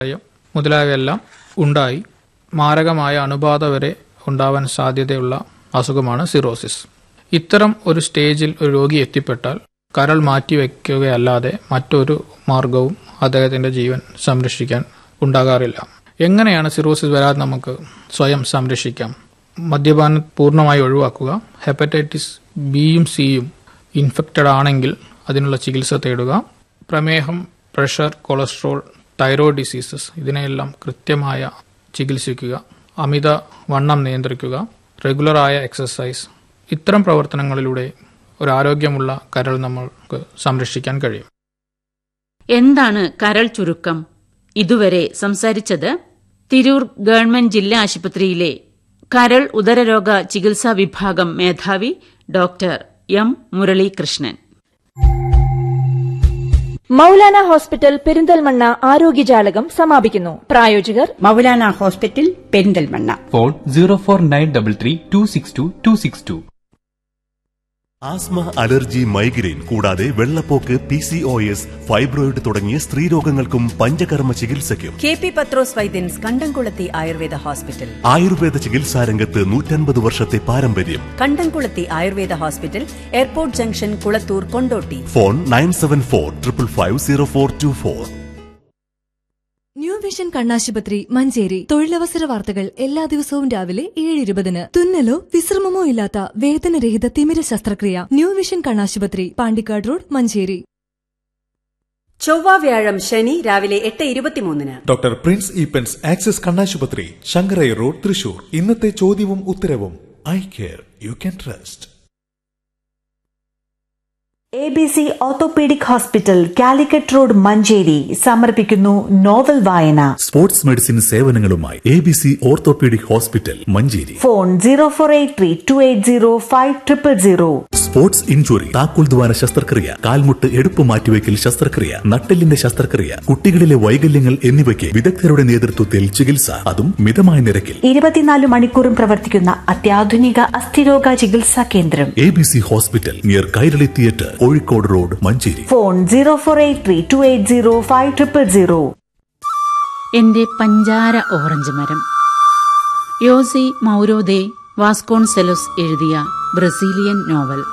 മുതലായവയെല്ലാം ഉണ്ടായി മാരകമായ അണുബാധ വരെ ഉണ്ടാവാൻ സാധ്യതയുള്ള അസുഖമാണ് സിറോസിസ് ഇത്തരം ഒരു സ്റ്റേജിൽ ഒരു രോഗി എത്തിപ്പെട്ടാൽ കരൾ മാറ്റിവെക്കുകയല്ലാതെ മറ്റൊരു മാർഗവും അദ്ദേഹത്തിന്റെ ജീവൻ സംരക്ഷിക്കാൻ ഉണ്ടാകാറില്ല എങ്ങനെയാണ് സിറോസിസ് വരാതെ നമുക്ക് സ്വയം സംരക്ഷിക്കാം മദ്യപാനം പൂർണ്ണമായി ഒഴിവാക്കുക ഹെപ്പറ്റൈറ്റിസ് ബിയും സിയും ഇൻഫെക്റ്റഡ് ആണെങ്കിൽ അതിനുള്ള ചികിത്സ തേടുക പ്രമേഹം പ്രഷർ കൊളസ്ട്രോൾ തൈറോയ്ഡ് ഡിസീസസ് ഇതിനെയെല്ലാം കൃത്യമായ ചികിത്സിക്കുക അമിത വണ്ണം നിയന്ത്രിക്കുക റെഗുലറായ എക്സസൈസ് ഇത്തരം പ്രവർത്തനങ്ങളിലൂടെ ഒരു ആരോഗ്യമുള്ള കരൾ നമ്മൾക്ക് സംരക്ഷിക്കാൻ കഴിയും എന്താണ് കരൾ ചുരുക്കം ഇതുവരെ സംസാരിച്ചത് തിരൂർ ഗവൺമെന്റ് ജില്ലാ ആശുപത്രിയിലെ കരൾ ഉദരരോഗ ചികിത്സാ വിഭാഗം മേധാവി doctor M Muralikrishnan Moulana hospital Perinthalmanna ആരോഗ്യജാലകം സമാപിക്കുന്നു പ്രായോജകർ Moulana hospital Perinthalmanna phone zero four nine double three two six two two six two asthma allergy migraine കൂടാതെ വെള്ളപ്പോക്ക് P C O S fibroid തുടങ്ങിയ സ്ത്രീരോഗങ്ങൾക്കും പഞ്ചകർമ്മ ചികിത്സയ്ക്കും കെ പി പത്രോസ് വൈദ്യൻസ് കണ്ടംകുളത്തി ആയുർവേദ ഹോസ്പിറ്റൽ ആയുർവേദ ചികിത്സാരംഗത്ത് നൂറ്റൻപത് വർഷത്തെ പാരമ്പര്യം Kandamkulathy Ayurveda hospital airport junction Kulathur Kondotty phone nine seven four triple five zero four two four new vision കണ്ണാശുപത്രി മഞ്ചേരി തൊഴിലവസര വാർത്തകൾ എല്ലാ ദിവസവും രാവിലെ ഏഴ് ഇരുപതിന് തുന്നലോ വിശ്രമമോ ഇല്ലാത്ത വേദനരഹിത തിമിര ശസ്ത്രക്രിയ ന്യൂ വിഷൻ കണ്ണാശുപത്രി പാണ്ടിക്കാട് റോഡ് മഞ്ചേരി ചൊവ്വ വ്യാഴം ശനി രാവിലെ എട്ട് ഇരുപത്തിമൂന്നിന് ഡോക്ടർ പ്രിൻസ് ഈപ്പൻസ് ആക്സിസ് കണ്ണാശുപത്രി ശങ്കരൈ റോഡ് തൃശൂർ ഇന്നത്തെ ചോദ്യവും ഉത്തരവും I care you can trust A B C orthopaedic hospital Calicut road Manjeri സമർപ്പിക്കുന്നു നോവൽ വായന സ്പോർട്സ് മെഡിസിൻ സേവനങ്ങളുമായി A B C orthopaedic hospital Manjeri phone zero four eight three two eight zero five triple zero sports injury താക്കോൽ ദ്വാര ശസ്ത്രക്രിയ കാൽമുട്ട് എടുപ്പ് മാറ്റിവെക്കൽ ശസ്ത്രക്രിയ നട്ടെല്ലിന്റെ ശസ്ത്രക്രിയ കുട്ടികളിലെ വൈകല്യങ്ങൾ എന്നിവയ്ക്ക് വിദഗ്ധരുടെ നേതൃത്വത്തിൽ ചികിത്സ അതും മിതമായ നിരക്കിൽ ഇരുപത്തിനാല് മണിക്കൂറും പ്രവർത്തിക്കുന്ന അത്യാധുനിക അസ്ഥിരോഗ ചികിത്സാ കേന്ദ്രം A B C hospital near Kairali theatre Kozhikode road Manjeri phone zero four eight three two eight zero five triple zero എന്റെ പഞ്ചാര ഓറഞ്ച് മരം യോസി മൗരോദെ വാസ്കോൺസെലോസ് എഴുതിയ ബ്രസീലിയൻ നോവൽ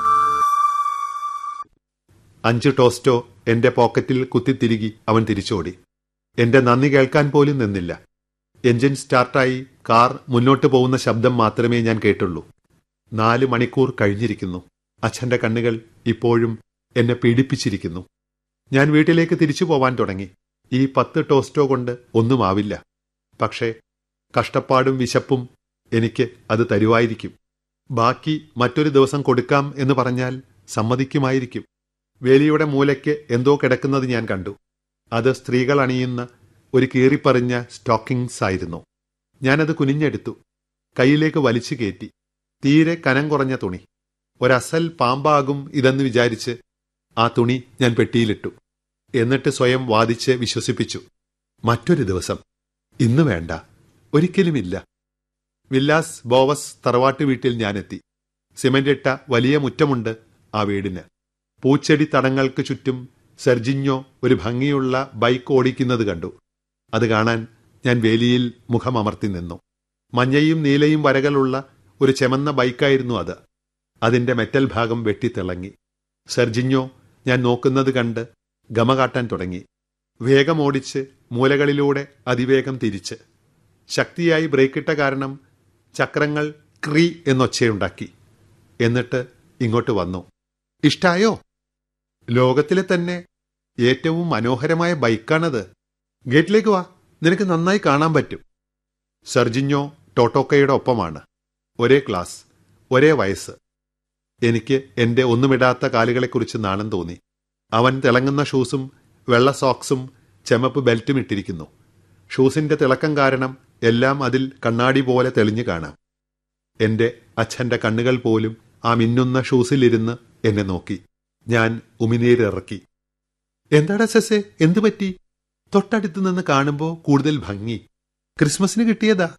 അഞ്ച് ടോസ്റ്റോ എന്റെ പോക്കറ്റിൽ കുത്തിത്തിരുകി അവൻ തിരിച്ചോടി എന്റെ നന്ദി കേൾക്കാൻ പോലും നിന്നില്ല എഞ്ചിൻ സ്റ്റാർട്ടായി കാർ മുന്നോട്ട് പോകുന്ന ശബ്ദം മാത്രമേ ഞാൻ കേട്ടുള്ളൂ നാല് മണിക്കൂർ കഴിഞ്ഞിരിക്കുന്നു അച്ഛന്റെ കണ്ണുകൾ ഇപ്പോഴും എന്നെ പീഡിപ്പിച്ചിരിക്കുന്നു ഞാൻ വീട്ടിലേക്ക് തിരിച്ചു പോവാൻ തുടങ്ങി ഈ പത്ത് ടോസ്റ്റോ കൊണ്ട് ഒന്നുമാവില്ല പക്ഷേ കഷ്ടപ്പാടും വിശപ്പും എനിക്ക് അത് തരുവായിരിക്കും ബാക്കി മറ്റൊരു ദിവസം കൊടുക്കാം എന്ന് പറഞ്ഞാൽ സമ്മതിക്കുമായിരിക്കും വേലിയുടെ മൂലയ്ക്ക് എന്തോ കിടക്കുന്നത് ഞാൻ കണ്ടു അത് സ്ത്രീകൾ അണിയുന്ന ഒരു കീറിപ്പറിഞ്ഞ സ്റ്റോക്കിങ്സ് ആയിരുന്നു ഞാനത് കുനിഞ്ഞെടുത്തു കയ്യിലേക്ക് വലിച്ചു കയറ്റി തീരെ കനം കുറഞ്ഞ തുണി ഒരസൽ പാമ്പാകും ഇതെന്ന് വിചാരിച്ച് ആ തുണി ഞാൻ പെട്ടിയിലിട്ടു എന്നിട്ട് സ്വയം വാദിച്ച് വിശ്വസിപ്പിച്ചു മറ്റൊരു ദിവസം ഇന്ന് വേണ്ട ഒരിക്കലുമില്ല വില്ലാസ് ബോവസ് തറവാട്ട് വീട്ടിൽ ഞാനെത്തി സിമന്റിട്ട വലിയ മുറ്റമുണ്ട് ആ വീടിന് പൂച്ചെടി തടങ്ങൾക്ക് ചുറ്റും സെർജിഞ്ഞോ ഒരു ഭംഗിയുള്ള ബൈക്ക് ഓടിക്കുന്നത് കണ്ടു അത് കാണാൻ ഞാൻ വേലിയിൽ മുഖമമർത്തി നിന്നു മഞ്ഞയും നീലയും വരകളുള്ള ഒരു ചെമന്ന ബൈക്കായിരുന്നു അത് അതിന്റെ മെറ്റൽ ഭാഗം വെട്ടിത്തിളങ്ങി സെർജിഞ്ഞോ ഞാൻ നോക്കുന്നത് കണ്ട് ഗമ കാട്ടാൻ തുടങ്ങി വേഗം ഓടിച്ച് മൂലകളിലൂടെ അതിവേഗം തിരിച്ച് ശക്തിയായി ബ്രേക്കിട്ട കാരണം ചക്രങ്ങൾ ക്രീ എന്നൊച്ചയുണ്ടാക്കി എന്നിട്ട് ഇങ്ങോട്ട് വന്നു ഇഷ്ടായോ ലോകത്തിലെ തന്നെ ഏറ്റവും മനോഹരമായ ബൈക്കാണത് ഗേറ്റിലേക്ക് വാ നിനക്ക് നന്നായി കാണാൻ പറ്റും സർജിഞ്ഞോ ടോട്ടോക്കയുടെ ഒപ്പമാണ് ഒരേ ക്ലാസ് ഒരേ വയസ്സ് എനിക്ക് എന്റെ ഒന്നുമിടാത്ത കാലുകളെക്കുറിച്ച് നാണം തോന്നി അവൻ തിളങ്ങുന്ന ഷൂസും വെള്ള സോക്സും ചെമപ്പ് ബെൽറ്റും ഇട്ടിരിക്കുന്നു ഷൂസിന്റെ തിളക്കം കാരണം എല്ലാം അതിൽ കണ്ണാടി പോലെ തെളിഞ്ഞു കാണാം എന്റെ അച്ഛന്റെ കണ്ണുകൾ പോലും ആ മിന്നുന്ന ഷൂസിലിരുന്ന് എന്നെ നോക്കി ഞാൻ ഉമിനീരിറക്കി എന്താടാ സെസെ എന്തു പറ്റി തൊട്ടടുത്ത് നിന്ന് കാണുമ്പോ കൂടുതൽ ഭംഗി ക്രിസ്മസിന് കിട്ടിയതാ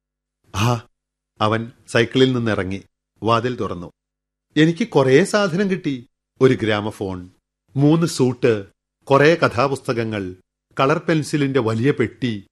ആ അവൻ സൈക്കിളിൽ നിന്നിറങ്ങി വാതിൽ തുറന്നു എനിക്ക് കുറേ സാധനം കിട്ടി ഒരു ഗ്രാമഫോൺ മൂന്ന് സൂട്ട് കുറേ കഥാപുസ്തകങ്ങൾ കളർ പെൻസിലിന്റെ വലിയ പെട്ടി